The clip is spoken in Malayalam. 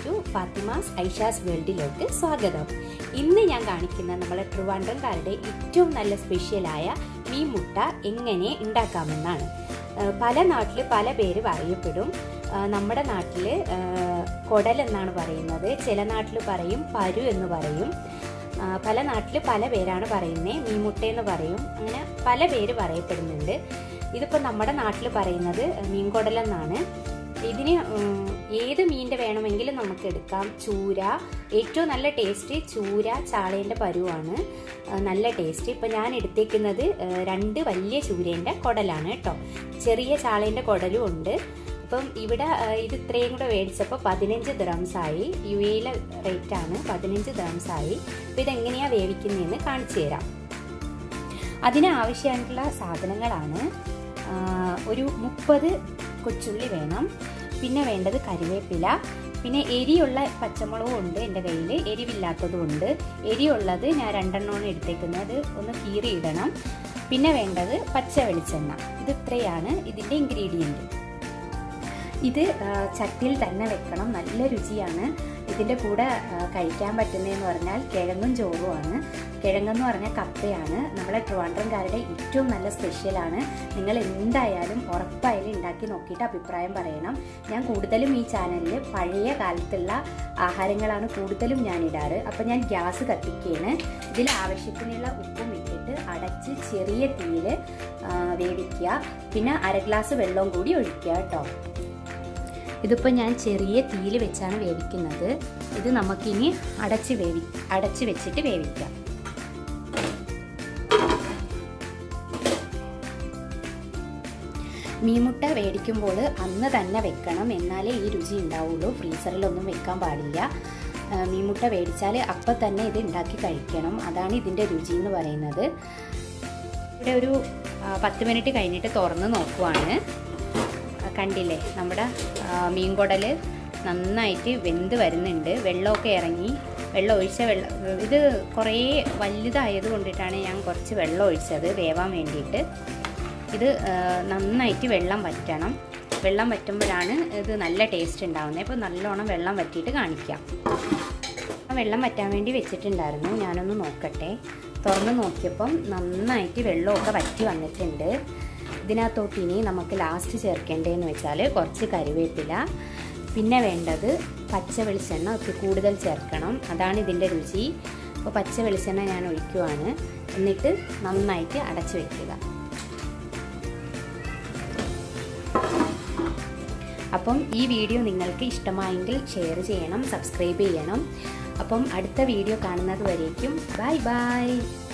ടു ഫാത്തിമാസ് ഐഷാസ് വേൾഡിലേക്ക് സ്വാഗതം ഇന്ന് ഞാൻ കാണിക്കുന്ന നമ്മളെ ട്രിവാൻഡ്രംകാരുടെ ഏറ്റവും നല്ല സ്പെഷ്യലായ മീൻ മുട്ട എങ്ങനെ ഉണ്ടാക്കാമെന്നാണ് ഏഹ് പല നാട്ടിൽ പല പേര് പറയപ്പെടും ഏഹ് നമ്മുടെ നാട്ടിൽ കൊടൽ എന്നാണ് പറയുന്നത് ചില നാട്ടിൽ പറയും പരു എന്ന് പറയും ആ, പല നാട്ടിൽ പല പേരാണ് പറയുന്നത് മീൻമുട്ട എന്ന് പറയും അങ്ങനെ പല പേര് പറയപ്പെടുന്നുണ്ട് ഇതിപ്പോൾ നമ്മുടെ നാട്ടിൽ പറയുന്നത് മീൻകൊടലെന്നാണ് ഇതിന് ഉം, ഏത് മീനിൻ്റെ വേണമെങ്കിലും നമുക്ക് എടുക്കാം ചൂര ഏറ്റവും നല്ല ടേസ്റ്റ് ചൂര ചാളേൻ്റെ പരുവാണ് ആ, നല്ല ടേസ്റ്റ് ഇപ്പം ഞാൻ എടുത്തേക്കുന്നത് ആ, രണ്ട് വലിയ ചൂരേൻ്റെ കുടലാണ് കേട്ടോ ചെറിയ ചാളേൻ്റെ കുടലും ഉണ്ട് അപ്പം ഇവിടെ ആ, ഇത് ഇത്രയും കൂടെ മേടിച്ചപ്പോൾ പതിനഞ്ച് ദ്രംസ് ആയി യു എയിലെ റേറ്റ് ആണ് പതിനഞ്ച് ദ്രംസ് ആയി അപ്പോൾ ഇതെങ്ങനെയാണ് വേവിക്കുന്നതെന്ന് കാണിച്ചു തരാം അതിന് ആവശ്യമായിട്ടുള്ള സാധനങ്ങളാണ് ആ, ഒരു മുപ്പത് കൊച്ചുള്ളി വേണം പിന്നെ വേണ്ടത് കറിവേപ്പില പിന്നെ എരിയുള്ള പച്ചമുളകും ഉണ്ട് എൻ്റെ കയ്യിൽ എരിവില്ലാത്തതും ഉണ്ട് എരിയുള്ളത് ഞാൻ രണ്ടെണ്ണമാണ് എടുത്തേക്കുന്നത് ഒന്ന് കീറിയിടണം പിന്നെ വേണ്ടത് പച്ച വെളിച്ചെണ്ണ ഇത് ഇത്രയാണ് ഇതിൻ്റെ ഇൻഗ്രീഡിയൻറ്റ് ഇത് ആ, ചട്ടിയിൽ തന്നെ വെക്കണം നല്ല രുചിയാണ് ഇതിൻ്റെ കൂടെ ആ, കഴിക്കാൻ പറ്റുന്നതെന്ന് പറഞ്ഞാൽ കിഴങ്ങും ചോറുമാണ് കിഴങ്ങെന്ന് പറഞ്ഞാൽ കപ്പയാണ് നമ്മളെ ട്രിവാൻഡ്രംകാരുടെ ഏറ്റവും നല്ല സ്പെഷ്യലാണ് നിങ്ങൾ എന്തായാലും ഉറപ്പായാലും ഉണ്ടാക്കി നോക്കിയിട്ട് അഭിപ്രായം പറയണം ഞാൻ കൂടുതലും ഈ ചാനലിൽ പഴയ കാലത്തുള്ള ആഹാരങ്ങളാണ് കൂടുതലും ഞാൻ ഇടാറ് അപ്പം ഞാൻ ഗ്യാസ് കത്തിക്കുകയാണ് ഇതിൽ ആവശ്യത്തിനുള്ള ഉപ്പും ഇട്ടിട്ട് അടച്ച് ചെറിയ തീയിൽ വേവിക്കുക പിന്നെ അര ഗ്ലാസ് വെള്ളവും കൂടി ഒഴിക്കുക കേട്ടോ ഇതിപ്പോൾ ഞാൻ ചെറിയ തീയിൽ വെച്ചാണ് വേവിക്കുന്നത് ഇത് നമുക്കിനി അടച്ച് വേവി അടച്ച് വെച്ചിട്ട് വേവിക്കാം മീൻമുട്ട മേടിക്കുമ്പോൾ അന്ന് തന്നെ വെക്കണം എന്നാലേ ഈ രുചി ഉണ്ടാവുള്ളൂ ഫ്രീസറിലൊന്നും വെക്കാൻ പാടില്ല ആ, മീൻമുട്ട മേടിച്ചാൽ അപ്പം തന്നെ ഇത് ഉണ്ടാക്കി കഴിക്കണം അതാണ് ഇതിൻ്റെ രുചി എന്ന് പറയുന്നത് ഇവിടെ ഒരു ആ, പത്ത് മിനിറ്റ് കഴിഞ്ഞിട്ട് തുറന്ന് നോക്കുവാണ് ആ, കണ്ടില്ലേ നമ്മുടെ ആ, മീൻകുടൽ നന്നായിട്ട് വെന്ത് വരുന്നുണ്ട് വെള്ളമൊക്കെ ഇറങ്ങി വെള്ളം ഒഴിച്ച വെള്ളം ഇത് കുറേ വലുതായത് കൊണ്ടിട്ടാണ് ഞാൻ കുറച്ച് വെള്ളം ഒഴിച്ചത് വേവാൻ വേണ്ടിയിട്ട് ഇത് ആ, നന്നായിട്ട് വെള്ളം വറ്റണം വെള്ളം വറ്റുമ്പോഴാണ് ഇത് നല്ല ടേസ്റ്റ് ഉണ്ടാവുന്നത് അപ്പോൾ നല്ലോണം വെള്ളം വറ്റിയിട്ട് കാണിക്കാം ആ വെള്ളം വറ്റാൻ വേണ്ടി വെച്ചിട്ടുണ്ടായിരുന്നു ഞാനൊന്ന് നോക്കട്ടെ തുറന്ന് നോക്കിയപ്പം നന്നായിട്ട് വെള്ളമൊക്കെ വറ്റി വന്നിട്ടുണ്ട് ഇതിനകത്തോട്ട് ഇനി നമുക്ക് ലാസ്റ്റ് ചേർക്കേണ്ടതെന്ന് വെച്ചാൽ കുറച്ച് കറിവേപ്പില പിന്നെ വേണ്ടത് പച്ച വെളിച്ചെണ്ണ ഒക്കെ കൂടുതൽ ചേർക്കണം അതാണ് ഇതിൻ്റെ രുചി അപ്പോൾ പച്ച വെളിച്ചെണ്ണ ഞാൻ ഒഴിക്കുവാണ് എന്നിട്ട് നന്നായിട്ട് അടച്ചു വയ്ക്കുക അപ്പം ഈ വീഡിയോ നിങ്ങൾക്ക് ഇഷ്ടമായെങ്കിൽ ഷെയർ ചെയ്യണം സബ്സ്ക്രൈബ് ചെയ്യണം അപ്പം അടുത്ത വീഡിയോ കാണുന്നത് വരേക്കും ബൈ ബൈ